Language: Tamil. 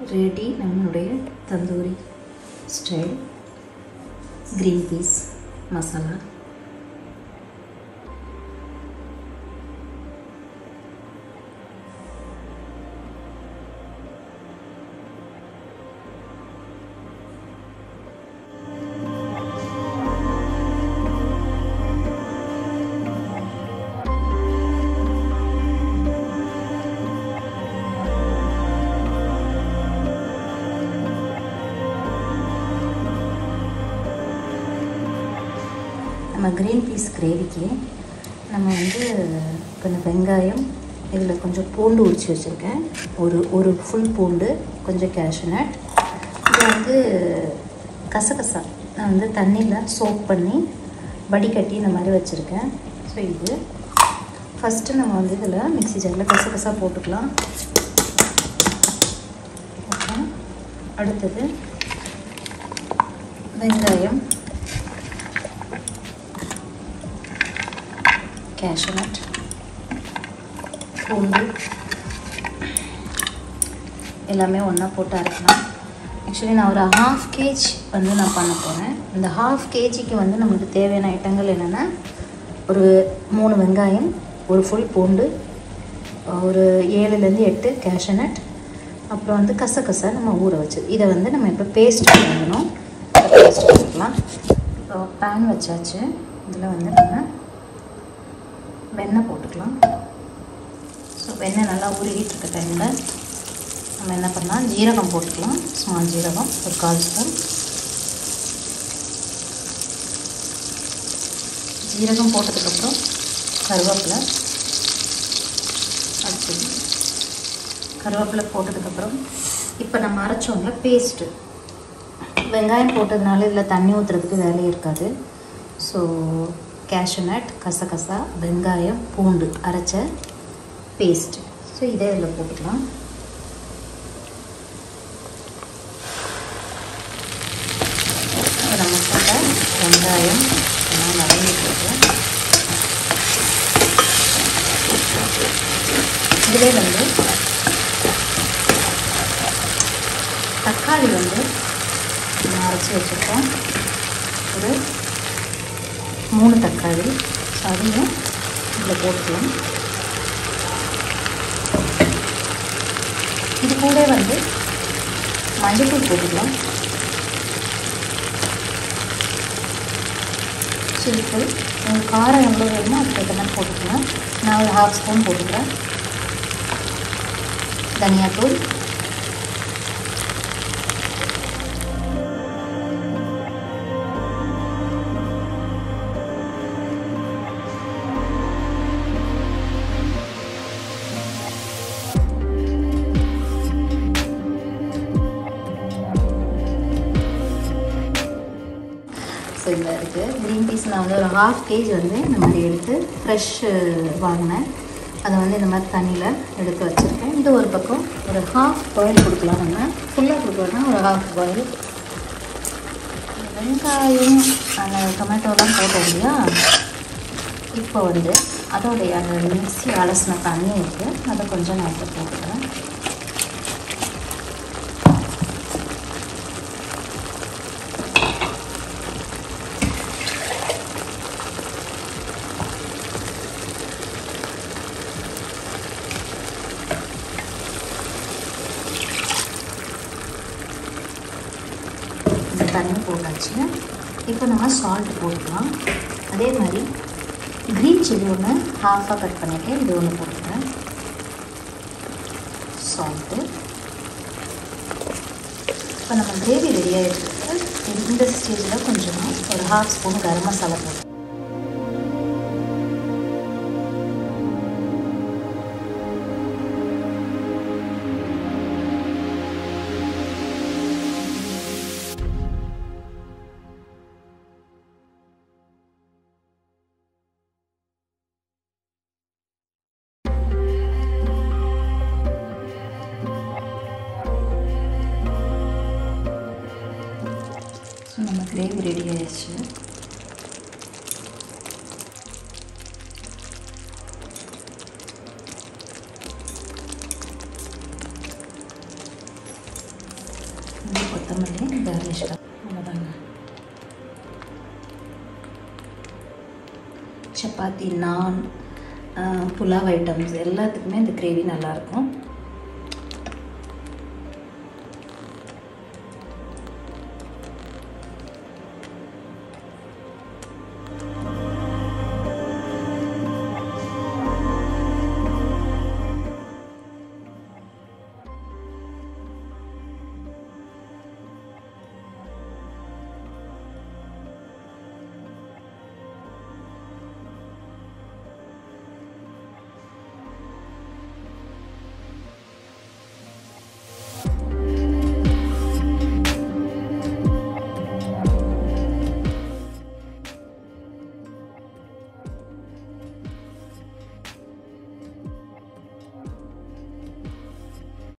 ரெடி நம்மளுடைய tandoori style green peas masala நம்ம க்ரீன் பீஸ் கிரேவிக்கு நம்ம வந்து கொஞ்சம் வெங்காயம் இதில் கொஞ்சம் பூண்டு உரிச்சு வச்சுருக்கேன் ஒரு ஒரு ஃபுல் பூண்டு கொஞ்சம் கேஷ்யூநட் இது வந்து கசகசா நான் வந்து தண்ணியில் சோப் பண்ணி வடிகட்டி இந்த மாதிரி வச்சுருக்கேன் ஸோ இது ஃபஸ்ட்டு நம்ம வந்து இதில் மிக்ஸி ஜாரில் கசகசா போட்டுக்கலாம் ஓகே அடுத்தது வெங்காயம் கேஷ்யூநட் பூண்டு எல்லாமே ஒன்றா போட்டு அரைக்கலாம் ஆக்சுவலி நான் ஒரு ஹாஃப் கேஜ் வந்து நான் பண்ண போகிறேன் இந்த ஹாஃப் கேஜிக்கு வந்து நம்மளுக்கு தேவையான ஐட்டங்கள் என்னென்னா ஒரு மூணு வெங்காயம் ஒரு ஃபுல் பூண்டு ஒரு ஏழுலேருந்து எட்டு கேஷ்யூநட் அப்புறம் வந்து கசகசா நம்ம ஊற வச்சு இதை வந்து நம்ம இப்போ பேஸ்ட் பண்ணணும் பேஸ்ட் பண்ணிக்கலாம் இப்போ பேன் வச்சாச்சு இதில் வந்து நம்ம வெண்ணெய் போட்டுக்கலாம் ஸோ வெண்ணெய் நல்லா உருகிட்டு இருக்க டைமில் நம்ம என்ன பண்ணலாம் ஜீரகம் போட்டுக்கலாம் ஸ்மால் ஜீரகம் ஒரு கால் ஸ்பூன் ஜீரகம் போட்டதுக்கப்புறம் கருவேப்பிலை அடுத்தது கருவேப்பிலை போட்டதுக்கப்புறம் இப்போ நம்ம அரைச்சோம்ல பேஸ்ட்டு வெங்காயம் போட்டதுனால இதில் தண்ணி ஊற்றுறதுக்கு வேலையே இருக்காது ஸோ கேஷ்யூநட் கசகசா வெங்காயம் பூண்டு அரைச்ச பேஸ்ட்டு ஸோ இதே இதில் போட்டுக்கலாம் நம்ம போட்ட வெங்காயம் எல்லாம் வதங்கிட்டு இதிலே வந்து தக்காளி வந்து நம்ம அரைச்சி வச்சுருக்கோம் ஒரு மூணு தக்காளி அதையும் இதில் போட்டுக்கலாம் இது கூட வந்து மஞ்சள்தூள் போட்டுக்கலாம் சிலித்தூள் உங்களுக்கு காரம் எவ்வளோ வேணுமோ அதுக்கேற்ற மாதிரி போட்டுக்கலாம் நான் ஒரு ஹாஃப் ஸ்பூன் போட்டுக்கிறேன் தனியாத்தூள் ஸோ இதில் இருக்குது க்ரீன் பீஸ் நான் வந்து ஒரு ஹாஃப் கேஜ் வந்து இந்த மாதிரி எடுத்து ஃப்ரெஷ் வாங்கினேன் அதை வந்து இந்த மாதிரி தண்ணியில் எடுத்து வச்சுருக்கேன் இது ஒரு பக்கம் ஒரு ஹாஃப் பாயில் கொடுக்கலாம் நம்ம ஃபுல்லாக கொடுக்கலன்னா ஒரு ஹாஃப் பாயில் வெங்காயம் அந்த டொமேட்டோலாம் போட்டோம் இல்லையா இப்போ வந்து அதோடைய அந்த மிக்ஸி அலசின தண்ணி இருக்குது அதை கொஞ்சம் நான் இப்போ போட்டுக்கிறேன் இந்த தண்ணி போட்டாச்சு இப்போ நம்ம சால்ட் போட்டுக்கலாம் அதே மாதிரி க்ரீன் சில்லி ஒன்று ஹாஃபாக கட் பண்ணிவிட்டு இது ஒன்று போட்டுக்கிறேன் சால்ட்டு இப்போ நம்ம கிரேவி ரெடி ஆகிட்டு இந்த ஸ்டேஜில் கொஞ்சமாக ஒரு ஹாஃப் ஸ்பூன் கரம் மசாலா போட்டு ஸோ நம்ம கிரேவி ரெடி ஆயிடுச்சு கொத்தமல்லி கார்னிஷ் அவ்வளோதாங்க சப்பாத்தி நான் புலாவ் ஐட்டம்ஸ் எல்லாத்துக்குமே இந்த கிரேவி நல்லாயிருக்கும்